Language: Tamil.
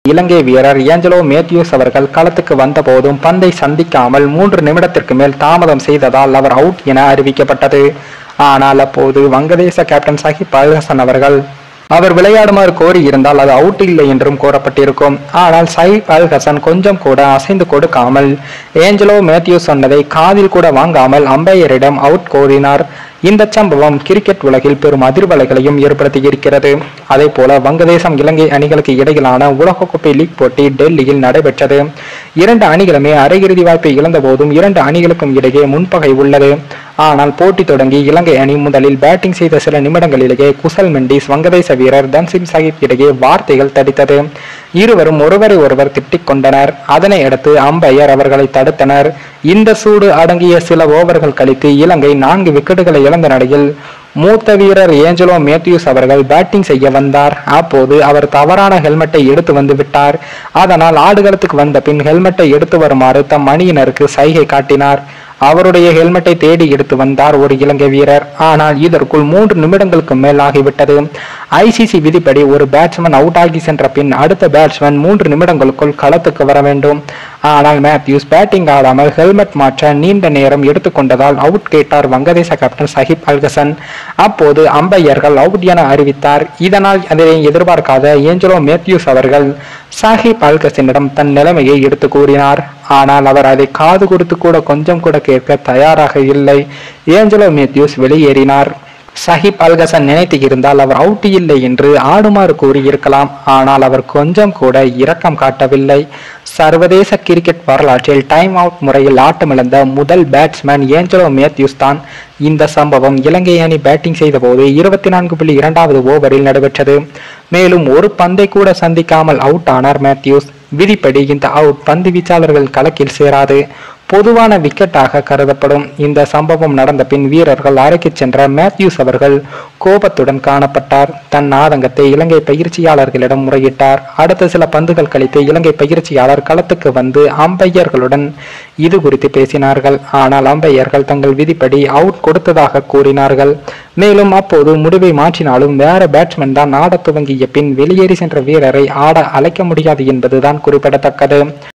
இலங்கை வீரர் ஏஞ்சலோ மேத்யூஸ் அவர்கள் களத்துக்கு வந்தபோதும் பந்தை சந்திக்காமல் மூன்று நிமிடத்திற்கு மேல் தாமதம் செய்ததால் அவர் அவுட் என அறிவிக்கப்பட்டது ஆனால் அப்போது வங்கதேச கேப்டன் சாஹிப் அல்ஹசன் அவர்கள் அவர் விளையாடுமாறு கோரி இருந்தால் அது அவுட் இல்லை என்றும் கூறப்பட்டிருக்கும் ஆனால் சைப் அல் ஹசன் கொஞ்சம் கூட அசைந்து கொடுக்காமல் ஏஞ்சலோ மேத்யூஸ் சொன்னதை காதில் கூட வாங்காமல் அம்பையரிடம் அவுட் கோரினார் இந்த சம்பவம் கிரிக்கெட் உலகில் பெரும் அதிர்வலைகளையும் ஏற்படுத்தியிருக்கிறது அதே போல வங்கதேசம் இலங்கை அணிகளுக்கு இடையிலான உலகக்கோப்பை லீக் போட்டி டெல்லியில் நடைபெற்றது இரண்டு அணிகளுமே அரையிறுதி வாய்ப்பை இழந்த போதும் இரண்டு அணிகளுக்கும் இடையே முன்பகை உள்ளது ஆனால் போட்டி தொடங்கி இலங்கை அணி முதலில் பேட்டிங் செய்த சில நிமிடங்களிலேயே குசல் மெண்டிஸ் வங்கதேச வீரர் தன்சிம் சாஹிப் இடையே வார்த்தைகள் தடித்தது இருவரும் ஒருவரை ஒருவர் திட்டிக் கொண்டனர் அதனை அடுத்து அம்பையர் அவர்களை தடுத்தனர் இந்த சூடு அடங்கிய சில ஓவர்கள் கழித்து இலங்கை நான்கு விக்கெட்டுகளை இழந்த நிலையில் மூத்த வீரர் ஏஞ்சலோ மேத்யூஸ் அவர்கள் பேட்டிங் செய்ய வந்தார் அப்போது அவர் தவறான ஹெல்மெட்டை எடுத்து வந்து விட்டார் அதனால் ஆடுகளத்துக்கு வந்த பின் ஹெல்மெட்டை எடுத்து வருமாறு தம் அணியினருக்கு சைகை காட்டினார் அவருடைய ஹெல்மெட்டை தேடி எடுத்து வந்தார் ஒரு இலங்கை வீரர் ஆனால் இதற்குள் மூன்று நிமிடங்களுக்கு மேல் ஆகிவிட்டது ஐசிசி விதிப்படி ஒரு பேட்ஸ்மேன் அவுட் ஆகி சென்ற பின் அடுத்த பேட்ஸ்மேன் மூன்று நிமிடங்களுக்குள் களத்துக்கு வர வேண்டும் ஆனால் மேத்யூஸ் பேட்டிங் ஆடாமல் ஹெல்மெட் மாற்ற நீண்ட நேரம் எடுத்துக்கொண்டதால் அவுட் கேட்டார் வங்கதேச கேப்டன் சஹிப் அல்கசன் அப்போது அம்பையர்கள் அவுட் என அறிவித்தார் இதனால் அதனை எதிர்பார்க்காத ஏஞ்சலோ மேத்யூஸ் அவர்கள் சாஹிப் அல்கசனிடம் தன் நிலைமையை எடுத்து கூறினார் ஆனால் அவர் அதை காது கொடுத்து கூட கொஞ்சம் கூட கேட்க தயாராக இல்லை ஏஞ்சலோ மேத்யூஸ் வெளியேறினார் சஹிப் அல்கசன் நினைத்து இருந்தால் அவர் அவுட் இல்லை என்று ஆடுமாறு கூறியிருக்கலாம் ஆனால் அவர் கொஞ்சம் கூட இரக்கம் காட்டவில்லை சர்வதேச கிரிக்கெட் வரலாற்றில் டைம் அவுட் முறையில் ஆட்டமிழந்த முதல் பேட்ஸ்மேன் ஏஞ்சலோ மேத்யூஸ் தான் இந்த சம்பவம் இலங்கை அணி பேட்டிங் செய்தபோது இருபத்தி நான்கு புள்ளி இரண்டாவது ஓவரில் நடைபெற்றது மேலும் ஒரு பந்தை கூட சந்திக்காமல் அவுட் ஆனார் மேத்யூஸ் விதிப்படி இந்த அவுட் பந்து வீச்சாளர்கள் கணக்கில் சேராது பொதுவான விக்கெட்டாக கருதப்படும் இந்த சம்பவம் நடந்த பின் வீரர்கள் அறைக்கு சென்ற மேத்யூஸ் அவர்கள் கோபத்துடன் காணப்பட்டார் தன் ஆதங்கத்தை இலங்கை பயிற்சியாளர்களிடம் முறையிட்டார் அடுத்த சில பந்துகள் கழித்து இலங்கை பயிற்சியாளர் களத்துக்கு வந்து அம்பையர்களுடன் இது குறித்து பேசினார்கள் ஆனால் அம்பையர்கள் தங்கள் விதிப்படி அவுட் கொடுத்ததாக கூறினார்கள் மேலும் அப்போது முடிவை மாற்றினாலும் வேற பேட்ஸ்மேன் தான் ஆடத் துவங்கிய பின் வெளியேறி சென்ற வீரரை ஆட அழைக்க முடியாது என்பதுதான் குறிப்பிடத்தக்கது